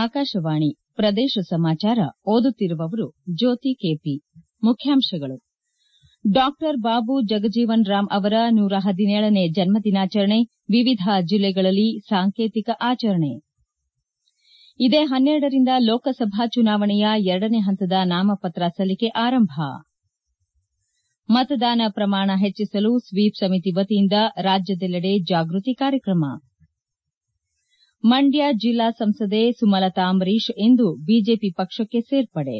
ಆಕಾಶವಾಣಿ ಪ್ರದೇಶ ಸಮಾಚಾರ ಓದುತ್ತಿರುವವರು ಜ್ಯೋತಿ ಕೆಪಿ ಮುಖ್ಯಾಂಶಗಳು ಡಾ ಬಾಬು ಜಗಜೀವನ್ ರಾಂ ಅವರ ನೂರ ಹದಿನೇಳನೇ ಜನ್ಮದಿನಾಚರಣೆ ವಿವಿಧ ಜಿಲ್ಲೆಗಳಲ್ಲಿ ಸಾಂಕೇತಿಕ ಆಚರಣೆ ಇದೇ ಹನ್ನೆರಡರಿಂದ ಲೋಕಸಭಾ ಚುನಾವಣೆಯ ಎರಡನೇ ಹಂತದ ನಾಮಪತ್ರ ಸಲ್ಲಿಕೆ ಆರಂಭ ಮತದಾನ ಪ್ರಮಾಣ ಹೆಚ್ಚಿಸಲು ಸ್ವೀಪ್ ಸಮಿತಿ ವತಿಯಿಂದ ರಾಜ್ಯದೆಲ್ಲೆಡೆ ಜಾಗೃತಿ ಕಾರ್ಯಕ್ರಮ ಮಂಡ್ಯ ಜಿಲ್ಲಾ ಸಂಸದೆ ಸುಮಲತಾ ಅಂಬರೀಶ್ ಇಂದು ಬಿಜೆಪಿ ಪಕ್ಷಕ್ಕೆ ಸೇರ್ಪಡೆ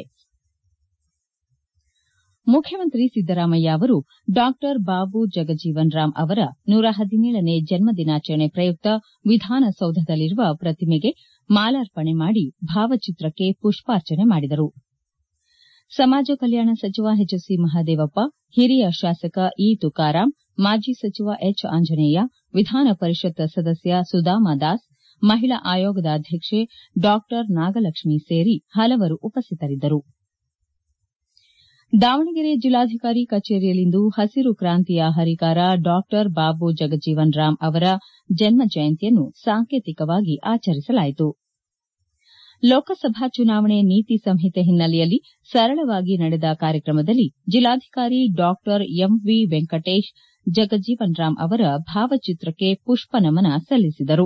ಮುಖ್ಯಮಂತ್ರಿ ಸಿದ್ದರಾಮಯ್ಯ ಅವರು ಡಾ ಬಾಬು ಜಗಜೀವನ್ ರಾಂ ಅವರ ನೂರ ಹದಿನೇಳನೇ ಜನ್ಮದಿನಾಚರಣೆ ಪ್ರಯುಕ್ತ ವಿಧಾನಸೌಧದಲ್ಲಿರುವ ಪ್ರತಿಮೆಗೆ ಮಾಲಾರ್ಪಣೆ ಮಾಡಿ ಭಾವಚಿತ್ರಕ್ಕೆ ಪುಷ್ಪಾರ್ಚನೆ ಮಾಡಿದರು ಸಮಾಜ ಕಲ್ಯಾಣ ಸಚಿವ ಎಚ್ ಸಿ ಮಹದೇವಪ್ಪ ಹಿರಿಯ ಶಾಸಕ ಇ ತುಕಾರಾಂ ಮಾಜಿ ಸಚಿವ ಎಚ್ ಆಂಜನೇಯ ವಿಧಾನ ಪರಿಷತ್ ಸದಸ್ಯ ಸುದಾಮ ದಾಸ್ ಮಹಿಳಾ ಆಯೋಗದ ಅಧ್ಯಕ್ಷೆ ಡಾ ನಾಗಲಕ್ಷ್ಮಿ ಸೇರಿ ಹಲವರು ಉಪಸ್ಥಿತರಿದ್ದರು ದಾವಣಗೆರೆ ಜಿಲ್ಲಾಧಿಕಾರಿ ಕಚೇರಿಯಲ್ಲಿಂದು ಹಸಿರು ಕ್ರಾಂತಿಯ ಹರಿಕಾರ ಡಾ ಬಾಬು ಜಗಜೀವನ್ ರಾಂ ಅವರ ಜನ್ಮ ಜಯಂತಿಯನ್ನು ಸಾಂಕೇತಿಕವಾಗಿ ಆಚರಿಸಲಾಯಿತು ಲೋಕಸಭಾ ಚುನಾವಣೆ ನೀತಿ ಸಂಹಿತೆ ಹಿನ್ನೆಲೆಯಲ್ಲಿ ಸರಳವಾಗಿ ನಡೆದ ಕಾರ್ಯಕ್ರಮದಲ್ಲಿ ಜಿಲ್ಲಾಧಿಕಾರಿ ಡಾ ಎಂವಿ ವೆಂಕಟೇಶ್ ಜಗಜೀವನ್ ರಾಂ ಅವರ ಭಾವಚಿತ್ರಕ್ಕೆ ಪುಷ್ಪನಮನ ಸಲ್ಲಿಸಿದರು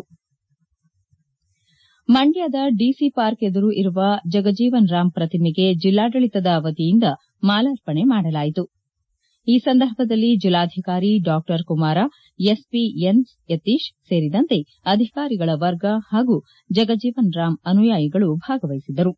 ಮಂಡ್ಯದ ಡಿಸಿ ಪಾರ್ಕ್ ಎದುರು ಇರುವ ಜಗಜೀವನ್ ರಾಂ ಪ್ರತಿಮೆಗೆ ಜಿಲ್ಲಾಡಳಿತದ ವತಿಯಿಂದ ಮಾಲಾರ್ಪಣೆ ಮಾಡಲಾಯಿತು ಈ ಸಂದರ್ಭದಲ್ಲಿ ಜಿಲ್ಲಾಧಿಕಾರಿ ಡಾ ಕುಮಾರ ಎಸ್ಪಿ ಎನ್ ಯತೀಶ್ ಸೇರಿದಂತೆ ಅಧಿಕಾರಿಗಳ ವರ್ಗ ಹಾಗೂ ಜಗಜೀವನ್ ರಾಂ ಅನುಯಾಯಿಗಳು ಭಾಗವಹಿಸಿದ್ದರು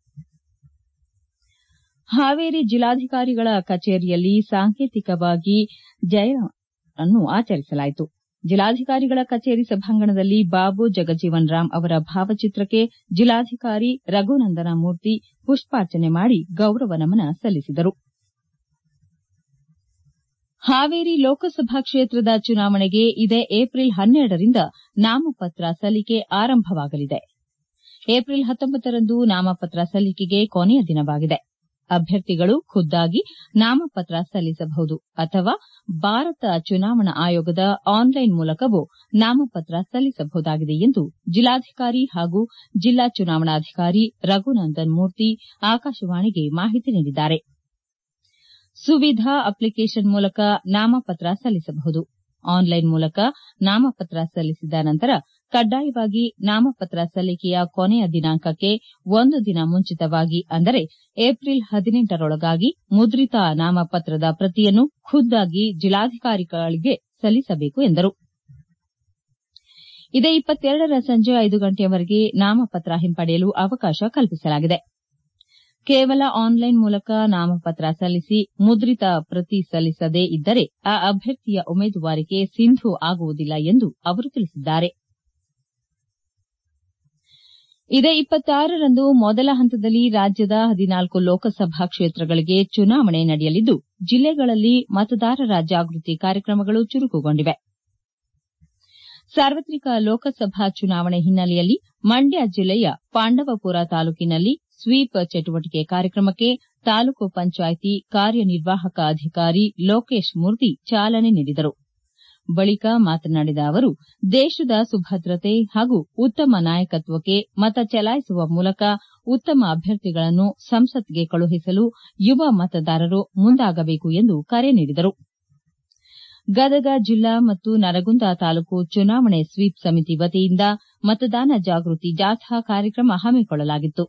ಹಾವೇರಿ ಜಿಲ್ಲಾಧಿಕಾರಿಗಳ ಕಚೇರಿಯಲ್ಲಿ ಸಾಂಕೇತಿಕವಾಗಿ ಜಯಂತಿಯನ್ನು ಆಚರಿಸಲಾಯಿತು ಜಿಲ್ಲಾಧಿಕಾರಿಗಳ ಕಚೇರಿ ಸಭಾಂಗಣದಲ್ಲಿ ಬಾಬು ಜಗಜೀವನ್ ರಾಂ ಅವರ ಭಾವಚಿತ್ರಕ್ಕೆ ಜಿಲ್ಲಾಧಿಕಾರಿ ರಘುನಂದನ ಮೂರ್ತಿ ಪುಷ್ಪಾರ್ಚನೆ ಮಾಡಿ ಗೌರವ ನಮನ ಸಲ್ಲಿಸಿದರು ಹಾವೇರಿ ಲೋಕಸಭಾ ಕ್ಷೇತ್ರದ ಚುನಾವಣೆಗೆ ಇದೇ ಏಪ್ರಿಲ್ ಹನ್ನೆರಡರಿಂದ ನಾಮಪತ್ರ ಸಲ್ಲಿಕೆ ಆರಂಭವಾಗಲಿದೆ ಏಪ್ರಿಲ್ ಹತ್ತೊಂಬತ್ತರಂದು ನಾಮಪತ್ರ ಸಲ್ಲಿಕೆಗೆ ಕೊನೆಯ ದಿನವಾಗಿದೆ ಅಭ್ಯರ್ಥಿಗಳು ಖುದ್ದಾಗಿ ನಾಮಪತ್ರ ಸಲ್ಲಿಸಬಹುದು ಅಥವಾ ಭಾರತ ಚುನಾವಣಾ ಆಯೋಗದ ಆನ್ಲೈನ್ ಮೂಲಕವೂ ನಾಮಪತ್ರ ಸಲ್ಲಿಸಬಹುದಾಗಿದೆ ಎಂದು ಜಿಲ್ಲಾಧಿಕಾರಿ ಹಾಗೂ ಜಿಲ್ಲಾ ಚುನಾವಣಾಧಿಕಾರಿ ರಘುನಂದನ್ ಮೂರ್ತಿ ಆಕಾಶವಾಣಿಗೆ ಮಾಹಿತಿ ನೀಡಿದ್ದಾರೆ ಸುವಿಧಾ ಅಪ್ಲಿಕೇಷನ್ ಮೂಲಕ ನಾಮಪತ್ರ ಸಲ್ಲಿಸಬಹುದು ಆನ್ಲೈನ್ ಮೂಲಕ ನಾಮಪತ್ರ ಸಲ್ಲಿಸಿದ ನಂತರ ಕಡ್ಡಾಯವಾಗಿ ನಾಮಪತ್ರ ಸಲ್ಲಿಕೆಯ ಕೊನೆಯ ದಿನಾಂಕಕ್ಕೆ ಒಂದು ದಿನ ಮುಂಚಿತವಾಗಿ ಅಂದರೆ ಏಪ್ರಿಲ್ ಹದಿನೆಂಟರೊಳಗಾಗಿ ಮುದ್ರಿತ ನಾಮಪತ್ರದ ಪ್ರತಿಯನ್ನು ಖುದ್ದಾಗಿ ಜಿಲ್ಲಾಧಿಕಾರಿಗಳಿಗೆ ಸಲ್ಲಿಸಬೇಕು ಎಂದರು ಇದೇ ಇಪ್ಪತ್ತೆರಡರ ಸಂಜೆ ಐದು ಗಂಟೆಯವರೆಗೆ ನಾಮಪತ್ರ ಹಿಂಪಡೆಯಲು ಅವಕಾಶ ಕಲ್ಪಿಸಲಾಗಿದೆ ಕೇವಲ ಆನ್ಲೈನ್ ಮೂಲಕ ನಾಮಪತ್ರ ಸಲ್ಲಿಸಿ ಮುದ್ರಿತ ಪ್ರತಿ ಸಲ್ಲಿಸದೇ ಇದ್ದರೆ ಆ ಅಭ್ಯರ್ಥಿಯ ಉಮೇದುವಾರಿಕೆ ಸಿಂಧು ಆಗುವುದಿಲ್ಲ ಎಂದು ಅವರು ತಿಳಿಸಿದ್ದಾರೆ ಇದೇ ಇಪ್ಪತ್ತಾರರಂದು ಮೊದಲ ಹಂತದಲ್ಲಿ ರಾಜ್ಯದ ಹದಿನಾಲ್ಕು ಲೋಕಸಭಾ ಕ್ಷೇತ್ರಗಳಿಗೆ ಚುನಾವಣೆ ನಡೆಯಲಿದ್ದು ಜಿಲ್ಲೆಗಳಲ್ಲಿ ಮತದಾರರ ಜಾಗೃತಿ ಕಾರ್ಯಕ್ರಮಗಳು ಚುರುಕುಗೊಂಡಿವೆ ಸಾರ್ವತ್ರಿಕ ಲೋಕಸಭಾ ಚುನಾವಣೆ ಹಿನ್ನೆಲೆಯಲ್ಲಿ ಮಂಡ್ಯ ಜಿಲ್ಲೆಯ ಪಾಂಡವಪುರ ತಾಲೂಕಿನಲ್ಲಿ ಸ್ವೀಪ್ ಚಟುವಟಿಕೆ ಕಾರ್ಯಕ್ರಮಕ್ಕೆ ತಾಲೂಕು ಪಂಚಾಯಿತಿ ಕಾರ್ಯನಿರ್ವಾಹಕ ಅಧಿಕಾರಿ ಲೋಕೇಶ್ ಮೂರ್ತಿ ಚಾಲನೆ ನೀಡಿದರು ಬಳಿಕ ಮಾತನಾಡಿದ ಅವರು ದೇಶದ ಸುಭದ್ರತೆ ಹಾಗೂ ಉತ್ತಮ ನಾಯಕತ್ವಕ್ಕೆ ಮತ ಚಲಾಯಿಸುವ ಮೂಲಕ ಉತ್ತಮ ಅಭ್ಯರ್ಥಿಗಳನ್ನು ಸಂಸತ್ಗೆ ಕಳುಹಿಸಲು ಯುವ ಮತದಾರರು ಮುಂದಾಗಬೇಕು ಎಂದು ಕರೆ ನೀಡಿದರು ಗದಗ ಜಿಲ್ಲಾ ಮತ್ತು ನರಗುಂದ ತಾಲೂಕು ಚುನಾವಣೆ ಸ್ವೀಪ್ ಸಮಿತಿ ವತಿಯಿಂದ ಮತದಾನ ಜಾಗೃತಿ ಜಾಥಾ ಕಾರ್ಯಕ್ರಮ ಹಮ್ಮಿಕೊಳ್ಳಲಾಗಿತ್ತು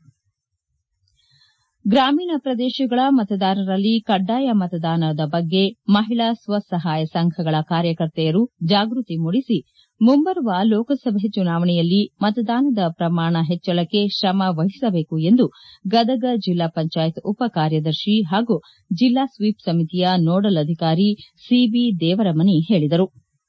ಗ್ರಾಮೀಣ ಪ್ರದೇಶಗಳ ಮತದಾರರಲ್ಲಿ ಕಡ್ಡಾಯ ಮತದಾನದ ಬಗ್ಗೆ ಮಹಿಳಾ ಸ್ವಸಹಾಯ ಸಂಘಗಳ ಕಾರ್ಯಕರ್ತೆಯರು ಜಾಗೃತಿ ಮೂಡಿಸಿ ಮುಂಬರುವ ಲೋಕಸಭೆ ಚುನಾವಣೆಯಲ್ಲಿ ಮತದಾನದ ಪ್ರಮಾಣ ಹೆಚ್ಚಳಕ್ಕೆ ಶ್ರಮ ವಹಿಸಬೇಕು ಎಂದು ಗದಗ ಜಿಲ್ಲಾ ಪಂಚಾಯತ್ ಉಪ ಕಾರ್ಯದರ್ಶಿ ಹಾಗೂ ಜಿಲ್ಲಾ ಸ್ವೀಪ್ ಸಮಿತಿಯ ನೋಡಲ್ ಅಧಿಕಾರಿ ಸಿಬಿ ದೇವರಮನಿ ಹೇಳಿದರು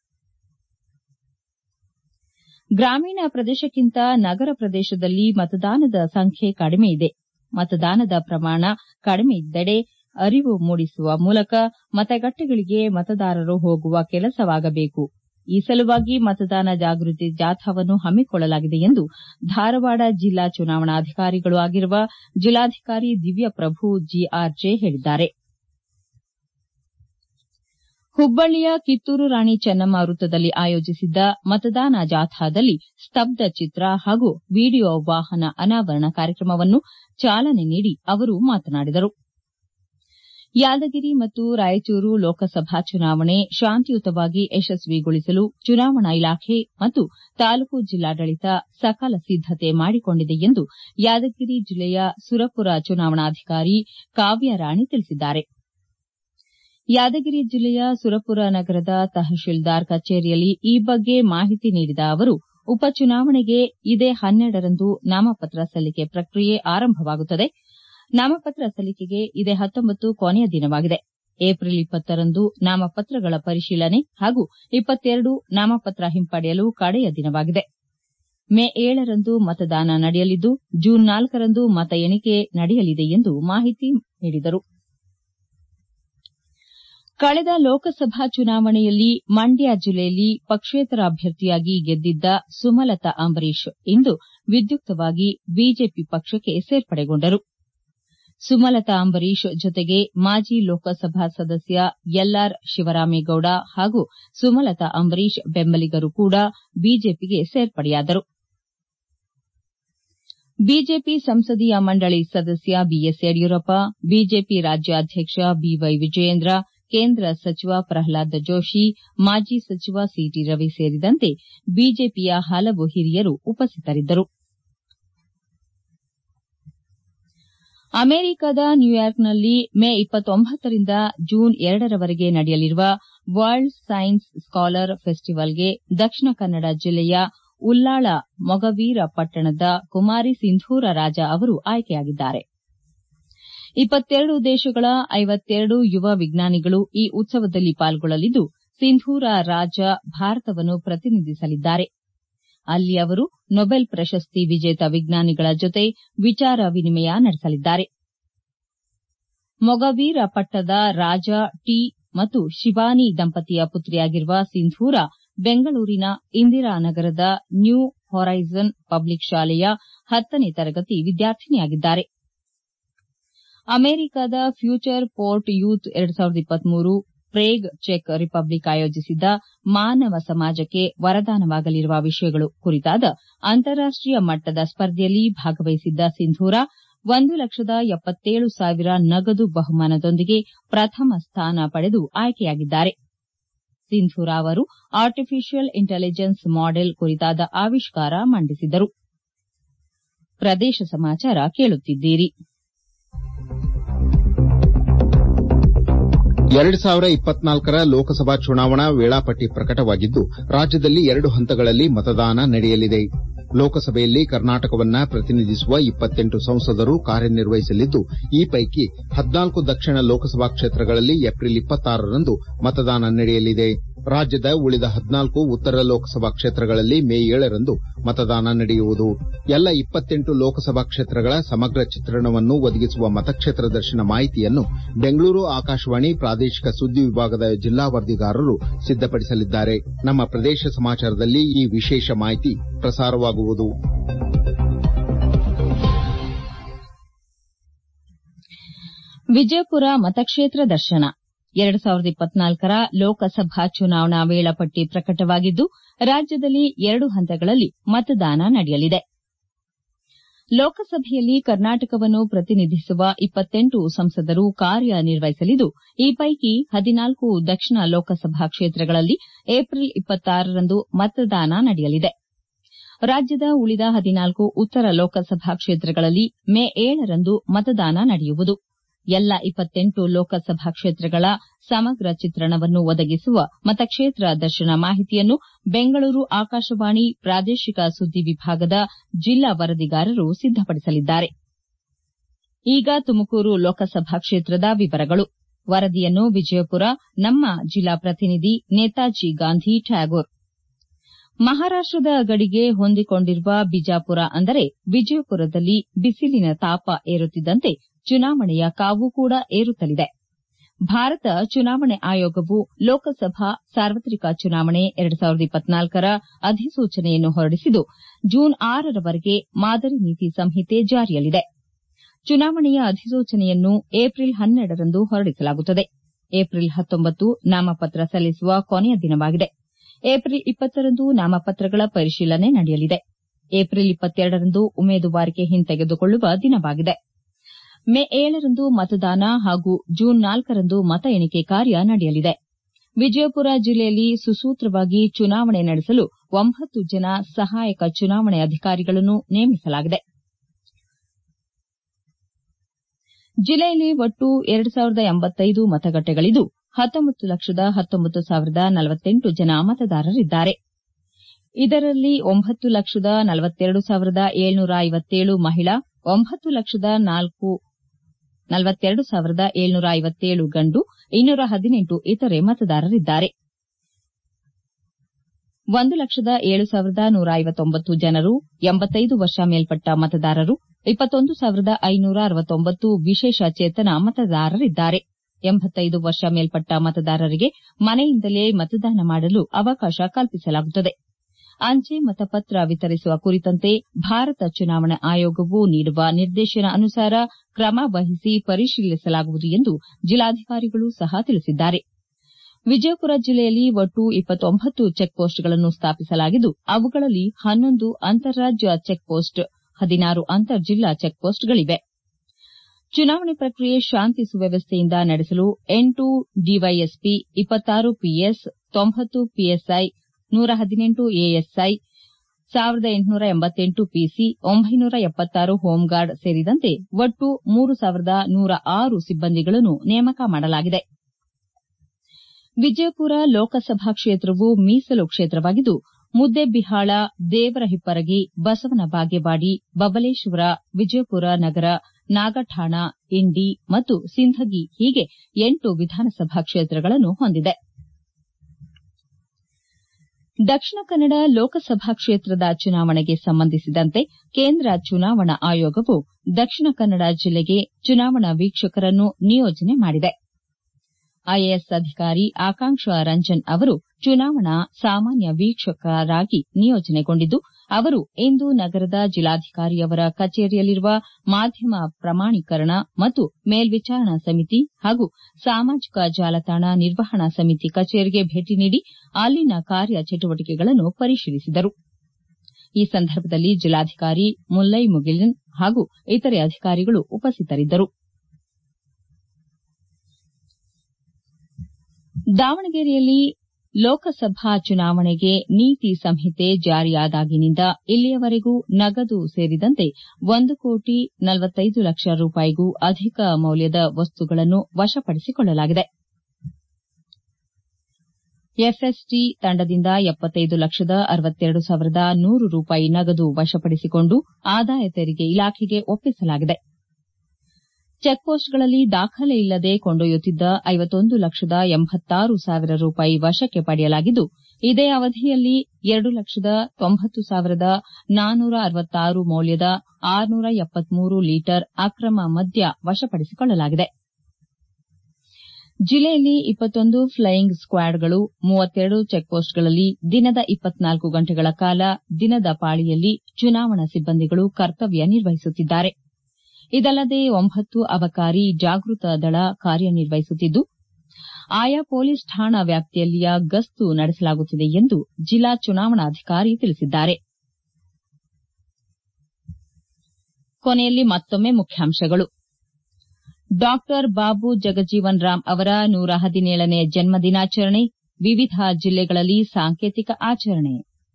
ಗ್ರಾಮೀಣ ಪ್ರದೇಶಕ್ಕಿಂತ ನಗರ ಪ್ರದೇಶದಲ್ಲಿ ಮತದಾನದ ಸಂಖ್ಯೆ ಕಡಿಮೆ ಇದೆ ಮತದಾನದ ಪ್ರಮಾಣ ಕಡಿಮೆ ಇದ್ದೆಡೆ ಅರಿವು ಮೂಡಿಸುವ ಮೂಲಕ ಮತಗಟ್ಟೆಗಳಿಗೆ ಮತದಾರರು ಹೋಗುವ ಕೆಲಸವಾಗಬೇಕು ಈ ಸಲುವಾಗಿ ಮತದಾನ ಜಾಗೃತಿ ಜಾಥಾವನ್ನು ಹಮ್ಮಿಕೊಳ್ಳಲಾಗಿದೆ ಎಂದು ಧಾರವಾಡ ಜಿಲ್ಲಾ ಚುನಾವಣಾಧಿಕಾರಿಗಳೂ ಆಗಿರುವ ಜಿಲ್ಲಾಧಿಕಾರಿ ದಿವ್ಯಪ್ರಭು ಜಿಆರ್ ಜೆ ಹೇಳಿದ್ದಾರೆ ಹುಬ್ಬಳ್ಳಿಯ ಕಿತ್ತೂರು ರಾಣಿ ಚೆನ್ನಮ್ಮ ವೃತ್ತದಲ್ಲಿ ಆಯೋಜಿಸಿದ್ದ ಮತದಾನ ಜಾಥಾದಲ್ಲಿ ಸ್ತಬ್ದ ಚಿತ್ರ ಹಾಗೂ ವಿಡಿಯೋ ವಾಹನ ಅನಾವರಣ ಕಾರ್ಯಕ್ರಮವನ್ನು ಚಾಲನೆ ನೀಡಿ ಅವರು ಮಾತನಾಡಿದರು ಯಾದಗಿರಿ ಮತ್ತು ರಾಯಚೂರು ಲೋಕಸಭಾ ಚುನಾವಣೆ ಶಾಂತಿಯುತವಾಗಿ ಯಶಸ್ವಿಗೊಳಿಸಲು ಚುನಾವಣಾ ಇಲಾಖೆ ಮತ್ತು ತಾಲೂಕು ಜಿಲ್ಲಾಡಳಿತ ಸಕಲ ಸಿದ್ದತೆ ಮಾಡಿಕೊಂಡಿದೆ ಎಂದು ಯಾದಗಿರಿ ಜಿಲ್ಲೆಯ ಸುರಪುರ ಚುನಾವಣಾಧಿಕಾರಿ ಕಾವ್ಯರಾಣಿ ತಿಳಿಸಿದ್ದಾರೆ ಯಾದಗಿರಿ ಜಿಲ್ಲೆಯ ಸುರಪುರ ನಗರದ ತಹಶೀಲ್ದಾರ್ ಕಚೇರಿಯಲ್ಲಿ ಈ ಬಗ್ಗೆ ಮಾಹಿತಿ ನೀಡಿದ ಅವರು ಉಪಚುನಾವಣೆಗೆ ಇದೇ ಹನ್ನೆರಡರಂದು ನಾಮಪತ್ರ ಸಲ್ಲಿಕೆ ಪ್ರಕ್ರಿಯೆ ಆರಂಭವಾಗುತ್ತದೆ ನಾಮಪತ್ರ ಸಲ್ಲಿಕೆಗೆ ಇದೇ ಹತ್ತೊಂಬತ್ತು ಕೊನೆಯ ದಿನವಾಗಿದೆ ಏಪ್ರಿಲ್ ಇಪ್ಪತ್ತರಂದು ನಾಮಪತ್ರಗಳ ಪರಿಶೀಲನೆ ಹಾಗೂ ಇಪ್ಪತ್ತೆರಡು ನಾಮಪತ್ರ ಹಿಂಪಡೆಯಲು ಕಡೆಯ ದಿನವಾಗಿದೆ ಮೇ ಏಳರಂದು ಮತದಾನ ನಡೆಯಲಿದ್ದು ಜೂನ್ ನಾಲ್ಕರಂದು ಮತ ಎಣಿಕೆ ನಡೆಯಲಿದೆ ಎಂದು ಮಾಹಿತಿ ನೀಡಿದರು ಕಳೆದ ಲೋಕಸಭಾ ಚುನಾವಣೆಯಲ್ಲಿ ಮಂಡ್ಯ ಜಿಲ್ಲೆಯಲ್ಲಿ ಪಕ್ಷೇತರ ಅಭ್ಯರ್ಥಿಯಾಗಿ ಗೆದ್ದಿದ್ದ ಸುಮಲತಾ ಅಂಬರೀಶ್ ಇಂದು ವಿದ್ಯುಕ್ತವಾಗಿ ಬಿಜೆಪಿ ಪಕ್ಷಕ್ಕೆ ಸೇರ್ಪಡೆಗೊಂಡರು ಸುಮಲತಾ ಅಂಬರೀಶ್ ಜೊತೆಗೆ ಮಾಜಿ ಲೋಕಸಭಾ ಸದಸ್ಯ ಎಲ್ಆರ್ ಶಿವರಾಮೇಗೌಡ ಹಾಗೂ ಸುಮಲತಾ ಅಂಬರೀಶ್ ಬೆಂಬಲಿಗರು ಕೂಡ ಬಿಜೆಪಿಗೆ ಸೇರ್ಪಡೆಯಾದರು ಬಿಜೆಪಿ ಸಂಸದೀಯ ಮಂಡಳಿ ಸದಸ್ಯ ಬಿಎಸ್ ಯಡಿಯೂರಪ್ಪ ಬಿಜೆಪಿ ರಾಜ್ಯಾಧ್ಯಕ್ಷ ಬಿವೈ ವಿಜಯೇಂದ್ರ ಕೇಂದ್ರ ಸಚಿವ ಪ್ರಹ್ಲಾದ್ ಜೋಶಿ ಮಾಜಿ ಸಚಿವ ಸಿಟಿ ರವಿ ಸೇರಿದಂತೆ ಬಿಜೆಪಿಯ ಹಲವು ಹಿರಿಯರು ಉಪಸ್ಥಿತರಿದ್ದರು ಅಮೆರಿಕದ ನ್ಯೂಯಾರ್ಕ್ನಲ್ಲಿ ಮೇ ರಿಂದ ಜೂನ್ ಎರಡರವರೆಗೆ ನಡೆಯಲಿರುವ ವರ್ಲ್ಡ್ ಸೈನ್ಸ್ ಸ್ಕಾಲರ್ ಫೆಸ್ಟಿವಲ್ಗೆ ದಕ್ಷಿಣ ಕನ್ನಡ ಜಿಲ್ಲೆಯ ಉಲ್ಲಾಳ ಮೊಗವೀರ ಪಟ್ಟಣದ ಕುಮಾರಿ ಸಿಂಧೂರ ರಾಜ ಅವರು ಆಯ್ಕೆಯಾಗಿದ್ದಾರೆ ಇಪ್ಪತ್ತೆರಡು ದೇಶಗಳ ಐವತ್ತೆರಡು ಯುವ ವಿಜ್ಞಾನಿಗಳು ಈ ಉತ್ಸವದಲ್ಲಿ ಪಾಲ್ಗೊಳ್ಳಲಿದ್ದು ಸಿಂಧೂರ ರಾಜ ಭಾರತವನ್ನು ಪ್ರತಿನಿಧಿಸಲಿದ್ದಾರೆ ಅಲ್ಲಿ ಅವರು ನೊಬೆಲ್ ಪ್ರಶಸ್ತಿ ವಿಜೇತ ವಿಜ್ಞಾನಿಗಳ ಜೊತೆ ವಿಚಾರ ವಿನಿಮಯ ನಡೆಸಲಿದ್ದಾರೆ ಮೊಗವೀರ ಪಟ್ಟದ ರಾಜ ಟಿ ಮತ್ತು ಶಿವಾನಿ ದಂಪತಿಯ ಪುತ್ರಿಯಾಗಿರುವ ಸಿಂಧೂರ ಬೆಂಗಳೂರಿನ ಇಂದಿರಾನಗರದ ನ್ಯೂ ಹೊರೈಸನ್ ಪಬ್ಲಿಕ್ ಶಾಲೆಯ ಹತ್ತನೇ ತರಗತಿ ವಿದ್ಯಾರ್ಥಿನಿಯಾಗಿದ್ದಾರೆ ಅಮೆರಿಕದ ಫ್ಯೂಚರ್ ಪೋರ್ಟ್ ಯೂತ್ ಪ್ರೇಗ್ ಚೆಕ್ ರಿಪಬ್ಲಿಕ್ ಆಯೋಜಿಸಿದ್ದ ಮಾನವ ಸಮಾಜಕ್ಕೆ ವರದಾನವಾಗಲಿರುವ ವಿಷಯಗಳು ಕುರಿತಾದ ಅಂತಾರಾಷ್ಟೀಯ ಮಟ್ಟದ ಸ್ಪರ್ಧೆಯಲ್ಲಿ ಭಾಗವಹಿಸಿದ್ದ ಸಿಂಧೂರ ಒಂದು ಲಕ್ಷದ ಎಪ್ಪತ್ತೇಳು ಸಾವಿರ ನಗದು ಬಹುಮಾನದೊಂದಿಗೆ ಪ್ರಥಮ ಸ್ಥಾನ ಪಡೆದು ಆಯ್ಕೆಯಾಗಿದ್ದಾರೆ ಸಿಂಧೂರ ಅವರು ಆರ್ಟಿಫಿಷಿಯಲ್ ಇಂಟೆಲಿಜೆನ್ಸ್ ಮಾಡೆಲ್ ಕುರಿತಾದ ಆವಿಷ್ಕಾರ ಮಂಡಿಸಿದರು ಪ್ರದೇಶ ಸಮಾಚಾರ ಕೇಳುತ್ತಿದ್ದೀರಿ ಎರಡು ಸಾವಿರ ಇಪ್ಪತ್ನಾಲ್ಕರ ಲೋಕಸಭಾ ಚುನಾವಣಾ ವೇಳಾಪಟ್ಟಿ ಪ್ರಕಟವಾಗಿದ್ದು ರಾಜ್ಯದಲ್ಲಿ ಎರಡು ಹಂತಗಳಲ್ಲಿ ಮತದಾನ ನಡೆಯಲಿದೆ ಲೋಕಸಭೆಯಲ್ಲಿ ಕರ್ನಾಟಕವನ್ನ ಪ್ರತಿನಿಧಿಸುವ ಇಪ್ಪತ್ತೆಂಟು ಸಂಸದರು ಕಾರ್ಯನಿರ್ವಹಿಸಲಿದ್ದು ಈ ಪೈಕಿ ಹದಿನಾಲ್ಕು ದಕ್ಷಿಣ ಲೋಕಸಭಾ ಕ್ಷೇತ್ರಗಳಲ್ಲಿ ಏಪ್ರಿಲ್ ಇಪ್ಪತ್ತಾರರಂದು ಮತದಾನ ನಡೆಯಲಿದೆ ರಾಜ್ಯದ ಉಳಿದ ಹದಿನಾಲ್ಕು ಉತ್ತರ ಲೋಕಸಭಾ ಕ್ಷೇತ್ರಗಳಲ್ಲಿ ಮೇ ಏಳರಂದು ಮತದಾನ ನಡೆಯುವುದು ಎಲ್ಲ ಇಪ್ಪತ್ತೆಂಟು ಲೋಕಸಭಾ ಕ್ಷೇತ್ರಗಳ ಸಮಗ್ರ ಚಿತ್ರಣವನ್ನು ಒದಗಿಸುವ ಮತಕ್ಷೇತ್ರ ದರ್ಶನ ಮಾಹಿತಿಯನ್ನು ಬೆಂಗಳೂರು ಆಕಾಶವಾಣಿ ಪ್ರಾದೇಶಿಕ ಸುದ್ದಿ ವಿಭಾಗದ ಜಿಲ್ಲಾ ವರದಿಗಾರರು ಸಿದ್ದಪಡಿಸಲಿದ್ದಾರೆ ನಮ್ಮ ಪ್ರದೇಶ ಸಮಾಚಾರದಲ್ಲಿ ಈ ವಿಶೇಷ ಮಾಹಿತಿ ಪ್ರಸಾರವಾಗುವುದು ವಿಜಯಪುರ ಮತಕ್ಷೇತ್ರ ದರ್ಶನ ಎರಡು ಸಾವಿರದ ಇಪ್ಪತ್ನಾಲ್ಕರ ಲೋಕಸಭಾ ಚುನಾವಣಾ ವೇಳಾಪಟ್ಟಿ ಪ್ರಕಟವಾಗಿದ್ದು ರಾಜ್ಯದಲ್ಲಿ ಎರಡು ಹಂತಗಳಲ್ಲಿ ಮತದಾನ ನಡೆಯಲಿದೆ ಲೋಕಸಭೆಯಲ್ಲಿ ಕರ್ನಾಟಕವನ್ನು ಪ್ರತಿನಿಧಿಸುವ ಇಪ್ಪತ್ತೆಂಟು ಸಂಸದರು ಕಾರ್ಯನಿರ್ವಹಿಸಲಿದ್ದು ಈ ಪೈಕಿ ಹದಿನಾಲ್ಕು ದಕ್ಷಿಣ ಲೋಕಸಭಾ ಕ್ಷೇತ್ರಗಳಲ್ಲಿ ಏಪ್ರಿಲ್ ಇಪ್ಪತ್ತಾರರಂದು ಮತದಾನ ನಡೆಯಲಿದೆ ರಾಜ್ಯದ ಉಳಿದ ಹದಿನಾಲ್ಕು ಉತ್ತರ ಲೋಕಸಭಾ ಕ್ಷೇತ್ರಗಳಲ್ಲಿ ಮೇ ಏಳರಂದು ಮತದಾನ ನಡೆಯುವುದು ಎಲ್ಲ ಇಪ್ಪತ್ತೆಂಟು ಲೋಕಸಭಾ ಕ್ಷೇತ್ರಗಳ ಸಮಗ್ರ ಚಿತ್ರಣವನ್ನು ಒದಗಿಸುವ ಮತಕ್ಷೇತ್ರ ದರ್ಶನ ಮಾಹಿತಿಯನ್ನು ಬೆಂಗಳೂರು ಆಕಾಶವಾಣಿ ಪ್ರಾದೇಶಿಕ ಸುದ್ದಿ ವಿಭಾಗದ ಜಿಲ್ಲಾ ವರದಿಗಾರರು ಸಿದ್ದಪಡಿಸಲಿದ್ದಾರೆ ಈಗ ತುಮಕೂರು ಲೋಕಸಭಾ ಕ್ಷೇತ್ರದ ವಿವರಗಳು ವರದಿಯನ್ನು ವಿಜಯಪುರ ನಮ್ಮ ಜಿಲ್ಲಾ ಪ್ರತಿನಿಧಿ ನೇತಾಜಿ ಗಾಂಧಿ ಟ್ಯಾಗೋರ್ ಮಹಾರಾಷ್ಟದ ಗಡಿಗೆ ಹೊಂದಿಕೊಂಡಿರುವ ಬಿಜಾಪುರ ಅಂದರೆ ವಿಜಯಪುರದಲ್ಲಿ ಬಿಸಿಲಿನ ತಾಪ ಏರುತ್ತಿದ್ದಂತೆ ಚುನಾವಣೆಯ ಕಾವು ಕೂಡ ಏರುತ್ತಲಿದೆ ಭಾರತ ಚುನಾವಣೆ ಆಯೋಗವು ಲೋಕಸಭಾ ಸಾರ್ವತ್ರಿಕ ಚುನಾವಣೆ ಎರಡು ಸಾವಿರದ ಇಪ್ಪತ್ನಾಲ್ಕರ ಅಧಿಸೂಚನೆಯನ್ನು ಹೊರಡಿಸಿದ್ದು ಜೂನ್ ಆರರವರೆಗೆ ಮಾದರಿ ನೀತಿ ಸಂಹಿತೆ ಜಾರಿಯಲ್ಲಿದೆ ಚುನಾವಣೆಯ ಅಧಿಸೂಚನೆಯನ್ನು ಏಪ್ರಿಲ್ ಹನ್ನೆರಡರಂದು ಹೊರಡಿಸಲಾಗುತ್ತದೆ ಏಪ್ರಿಲ್ ಹತ್ತೊಂಬತ್ತು ನಾಮಪತ್ರ ಸಲ್ಲಿಸುವ ಕೊನೆಯ ದಿನವಾಗಿದೆ ಏಪ್ರಿಲ್ ಇಪ್ಪತ್ತರಂದು ನಾಮಪತ್ರಗಳ ಪರಿಶೀಲನೆ ನಡೆಯಲಿದೆ ಏಪ್ರಿಲ್ ಇಪ್ಪತ್ತೆರಡರಂದು ಉಮೇದುವಾರಿಕೆ ಹಿಂತೆಗೆದುಕೊಳ್ಳುವ ದಿನವಾಗಿದೆ ಮೇ ಏಳರಂದು ಮತದಾನ ಹಾಗೂ ಜೂನ್ ನಾಲ್ಕರಂದು ಮತ ಎಣಿಕೆ ಕಾರ್ಯ ನಡೆಯಲಿದೆ ವಿಜಯಪುರ ಜಿಲ್ಲೆಯಲ್ಲಿ ಸುಸೂತ್ರವಾಗಿ ಚುನಾವಣೆ ನಡೆಸಲು ಒಂಬತ್ತು ಜನ ಸಹಾಯಕ ಚುನಾವಣೆ ಅಧಿಕಾರಿಗಳನ್ನು ನೇಮಿಸಲಾಗಿದೆ ಜಿಲ್ಲೆಯಲ್ಲಿ ಒಟ್ಟು ಎರಡು ಸಾವಿರದ ಎಂಬತ್ತೈದು ಮತಗಟ್ಟೆಗಳಿದ್ದು ಹತ್ತೊಂಬತ್ತು ಲಕ್ಷದ ಹತ್ತೊಂಬತ್ತು ಸಾವಿರದ ನಲವತ್ತೆಂಟು ಜನ ಮತದಾರರಿದ್ದಾರೆ ಇದರಲ್ಲಿ ಒಂಬತ್ತು ಲಕ್ಷದ ನಲವತ್ತೆರಡು ಸಾವಿರದ ಏಳ್ನೂರ ಐವತ್ತೇಳು ಮಹಿಳಾ ಒಂಬತ್ತು ಲಕ್ಷದ ನಲವತ್ತೆರಡು ಸಾವಿರದ ಏಳ್ನೂರ ಐವತ್ತೇಳು ಗಂಡು ಇನ್ನೂರ ಹದಿನೆಂಟು ಇತರೆ ಮತದಾರರಿದ್ದಾರೆ ಒಂದು ಲಕ್ಷದ ಏಳು ಸಾವಿರದ ನೂರ ಐವತ್ತೊಂಬತ್ತು ಜನರು ಎಂಬತ್ತೈದು ವರ್ಷ ಮೇಲ್ಪಟ್ಟ ಮತದಾರರು ಇಪ್ಪತ್ತೊಂದು ಸಾವಿರದ ಐನೂರ ಅರವತ್ತೊಂಬತ್ತು ವಿಶೇಷ ಚೇತನ ಮತದಾರರಿದ್ದಾರೆ ಎಂಬತ್ತೈದು ವರ್ಷ ಮೇಲ್ಪಟ್ಟ ಮತದಾರರಿಗೆ ಮನೆಯಿಂದಲೇ ಮತದಾನ ಮಾಡಲು ಅವಕಾಶ ಕಲ್ಪಿಸಲಾಗುತ್ತದೆ ಅಂಚೆ ಮತಪತ್ರ ವಿತರಿಸುವ ಕುರಿತಂತೆ ಭಾರತ ಚುನಾವಣಾ ಆಯೋಗವು ನೀಡುವ ನಿರ್ದೇಶನ ಅನುಸಾರ ಕ್ರಮ ವಹಿಸಿ ಪರಿಶೀಲಿಸಲಾಗುವುದು ಎಂದು ಜಿಲ್ಲಾಧಿಕಾರಿಗಳು ಸಹ ತಿಳಿಸಿದ್ದಾರೆ ವಿಜಯಪುರ ಜಿಲ್ಲೆಯಲ್ಲಿ ಒಟ್ಟು ಇಪ್ಪತ್ತೊಂಬತ್ತು ಚೆಕ್ಪೋಸ್ಟ್ಗಳನ್ನು ಸ್ಥಾಪಿಸಲಾಗಿದ್ದು ಅವುಗಳಲ್ಲಿ ಹನ್ನೊಂದು ಅಂತಾರಾಜ್ಯ ಚೆಕ್ಪೋಸ್ಟ್ ಹದಿನಾರು ಅಂತರ್ ಜಿಲ್ಲಾ ಚೆಕ್ಪೋಸ್ಟ್ಗಳಿವೆ ಚುನಾವಣೆ ಪ್ರಕ್ರಿಯೆ ಶಾಂತಿ ಸುವ್ಯವಸ್ಥೆಯಿಂದ ನಡೆಸಲು ಎಂಟು ಡಿವೈಎಸ್ಪಿ ಇಪ್ಪತ್ತಾರು ಪಿಎಸ್ ತೊಂಬತ್ತು ಪಿಎಸ್ಐ ನೂರ ಹದಿನೆಂಟು ಎಎಸ್ಐ ಸಾವಿರದ ಎಂಟುನೂರ ಎಂಬತ್ತೆಂಟು ಪಿಸಿ ಒಂಬೈನೂರ ಎಪ್ಪತ್ತಾರು ಹೋಂಗಾರ್ಡ್ ಸೇರಿದಂತೆ ಒಟ್ಟು ಮೂರು ಸಾವಿರದ ನೂರ ಆರು ಸಿಬ್ಬಂದಿಗಳನ್ನು ನೇಮಕ ಮಾಡಲಾಗಿದೆ ವಿಜಯಪುರ ಲೋಕಸಭಾ ಕ್ಷೇತ್ರವು ಮೀಸಲು ಕ್ಷೇತ್ರವಾಗಿದ್ದು ಮುದ್ದೇಬಿಹಾಳ ದೇವರಹಿಪ್ಪರಗಿ ಬಸವನ ಬಾಗೇವಾಡಿ ಬಬಲೇಶ್ವರ ವಿಜಯಪುರ ನಗರ ನಾಗಠಾಣ ಇಂಡಿ ಮತ್ತು ಸಿಂಧಗಿ ಹೀಗೆ ಎಂಟು ವಿಧಾನಸಭಾ ಕ್ಷೇತ್ರಗಳನ್ನು ಹೊಂದಿದೆ ದಕ್ಷಿಣ ಕನ್ನಡ ಲೋಕಸಭಾ ಕ್ಷೇತ್ರದ ಚುನಾವಣೆಗೆ ಸಂಬಂಧಿಸಿದಂತೆ ಕೇಂದ್ರ ಚುನಾವಣಾ ಆಯೋಗವು ದಕ್ಷಿಣ ಕನ್ನಡ ಜಿಲ್ಲೆಗೆ ಚುನಾವಣಾ ವೀಕ್ಷಕರನ್ನು ನಿಯೋಜನೆ ಮಾಡಿದೆ ಐಎಎಸ್ ಅಧಿಕಾರಿ ಆಕಾಂಕ್ಷ ರಂಜನ್ ಅವರು ಚುನಾವಣಾ ಸಾಮಾನ್ಯ ವೀಕ್ಷಕರಾಗಿ ನಿಯೋಜನೆಗೊಂಡಿದ್ದು ಅವರು ಇಂದು ನಗರದ ಜಿಲ್ಲಾಧಿಕಾರಿಯವರ ಕಚೇರಿಯಲ್ಲಿರುವ ಮಾಧ್ಯಮ ಪ್ರಮಾಣೀಕರಣ ಮತ್ತು ಮೇಲ್ವಿಚಾರಣಾ ಸಮಿತಿ ಹಾಗೂ ಸಾಮಾಜಿಕ ಜಾಲತಾಣ ನಿರ್ವಹಣಾ ಸಮಿತಿ ಕಚೇರಿಗೆ ಭೇಟಿ ನೀಡಿ ಅಲ್ಲಿನ ಕಾರ್ಯ ಚಟುವಟಿಕೆಗಳನ್ನು ಪರಿಶೀಲಿಸಿದರು ಈ ಸಂದರ್ಭದಲ್ಲಿ ಜಿಲ್ಲಾಧಿಕಾರಿ ಮುಲ್ಲೈ ಮುಗಿಲನ್ ಹಾಗೂ ಇತರೆ ಅಧಿಕಾರಿಗಳು ಉಪಸ್ಥಿತರಿದ್ದರು ದಾವಣಗೆರೆಯಲ್ಲಿ ಲೋಕಸಭಾ ಚುನಾವಣೆಗೆ ನೀತಿ ಸಂಹಿತೆ ಜಾರಿಯಾದಾಗಿನಿಂದ ಇಲ್ಲಿಯವರೆಗೂ ನಗದು ಸೇರಿದಂತೆ ಒಂದು ಕೋಟಿ ನಲವತ್ತೈದು ಲಕ್ಷ ರೂಪಾಯಿಗೂ ಅಧಿಕ ಮೌಲ್ಯದ ವಸ್ತುಗಳನ್ನು ವಶಪಡಿಸಿಕೊಳ್ಳಲಾಗಿದೆ ಎಫ್ಎಸ್ಟಿ ತಂಡದಿಂದ ಎಪ್ಪತ್ತೈದು ಲಕ್ಷದ ಅರವತ್ತೆರಡು ಸಾವಿರದ ನೂರು ರೂಪಾಯಿ ನಗದು ವಶಪಡಿಸಿಕೊಂಡು ಆದಾಯ ತೆರಿಗೆ ಇಲಾಖೆಗೆ ಒಪ್ಪಿಸಲಾಗಿದೆ ಚೆಕ್ಪೋಸ್ಟ್ಗಳಲ್ಲಿ ದಾಖಲೆ ಇಲ್ಲದೆ ಕೊಂಡೊಯ್ಯುತ್ತಿದ್ದ ಐವತ್ತೊಂದು ಲಕ್ಷದ ಎಂಬತ್ತಾರು ಸಾವಿರ ರೂಪಾಯಿ ವಶಕ್ಕೆ ಪಡೆಯಲಾಗಿದ್ದು ಇದೇ ಅವಧಿಯಲ್ಲಿ ಎರಡು ಲಕ್ಷದ ತೊಂಬತ್ತು ಸಾವಿರದ ನಾನ್ನೂರ ಅರವತ್ತಾರು ಮೌಲ್ಯದ ಆರುನೂರ ಎಪ್ಪತ್ಮೂರು ಲೀಟರ್ ಅಕ್ರಮ ಮದ್ಯ ವಶಪಡಿಸಿಕೊಳ್ಳಲಾಗಿದೆ ಜಿಲ್ಲೆಯಲ್ಲಿ ಇಪ್ಪತ್ತೊಂದು ಫ್ಲೈಯಿಂಗ್ ಸ್ಕ್ವಾಡ್ಗಳು ಮೂವತ್ತೆರಡು ಚೆಕ್ಪೋಸ್ಟ್ಗಳಲ್ಲಿ ದಿನದ ಇಪ್ಪತ್ನಾಲ್ಕು ಗಂಟೆಗಳ ಕಾಲ ದಿನದ ಪಾಳಿಯಲ್ಲಿ ಚುನಾವಣಾ ಸಿಬ್ಬಂದಿಗಳು ಕರ್ತವ್ಯ ನಿರ್ವಹಿಸುತ್ತಿದ್ದಾರೆ ಇದಲ್ಲದೆ ಒಂಬತ್ತು ಅಬಕಾರಿ ಜಾಗೃತ ದಳ ಕಾರ್ಯನಿರ್ವಹಿಸುತ್ತಿದ್ದು ಆಯಾ ಪೊಲೀಸ್ ಠಾಣಾ ವ್ಯಾಪ್ತಿಯಲ್ಲಿಯ ಗಸ್ತು ನಡೆಸಲಾಗುತ್ತಿದೆ ಎಂದು ಜಿಲ್ಲಾ ಚುನಾವಣಾಧಿಕಾರಿ ತಿಳಿಸಿದ್ದಾರೆ ಕೊನೆಯಲ್ಲಿ ಮತ್ತೊಮ್ಮೆ ಮುಖ್ಯಾಂಶಗಳು ಡಾಕ್ಟರ್ ಬಾಬು ಜಗಜೀವನ್ ರಾಮ್ ಅವರ ನೂರ ಹದಿನೇಳನೇ ಜನ್ಮ ದಿನಾಚರಣೆ ವಿವಿಧ ಜಿಲ್ಲೆಗಳಲ್ಲಿ ಸಾಂಕೇತಿಕ ಆಚರಣೆ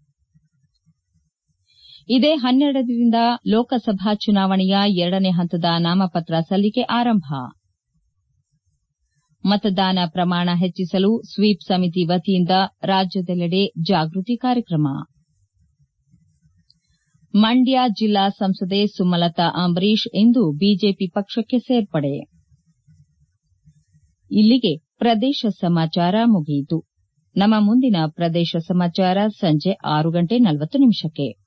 ಇದೇ ಹನ್ನೆರಡರಿಂದ ಲೋಕಸಭಾ ಚುನಾವಣೆಯ ಎರಡನೇ ಹಂತದ ನಾಮಪತ್ರ ಸಲ್ಲಿಕೆ ಆರಂಭ ಮತದಾನ ಪ್ರಮಾಣ ಹೆಚ್ಚಿಸಲು ಸ್ವೀಪ್ ಸಮಿತಿ ವತಿಯಿಂದ ರಾಜ್ಯದೆಲ್ಲೆಡೆ ಜಾಗೃತಿ ಕಾರ್ಯಕ್ರಮ ಮಂಡ್ಯ ಜಿಲ್ಲಾ ಸಂಸದೆ ಸುಮಲತಾ ಅಂಬರೀಶ್ ಇಂದು ಬಿಜೆಪಿ ಪಕ್ಷಕ್ಕೆ ಸೇರ್ಪಡೆ ಇಲ್ಲಿಗೆ ಪ್ರದೇಶ ಸಮಾಚಾರ ಮುಗಿಯಿತು ನಮ್ಮ ಮುಂದಿನ ಪ್ರದೇಶ ಸಮಾಚಾರ ಸಂಜೆ ಆರು ಗಂಟೆ ನಲವತ್ತು ನಿಮಿಷಕ್ಕೆ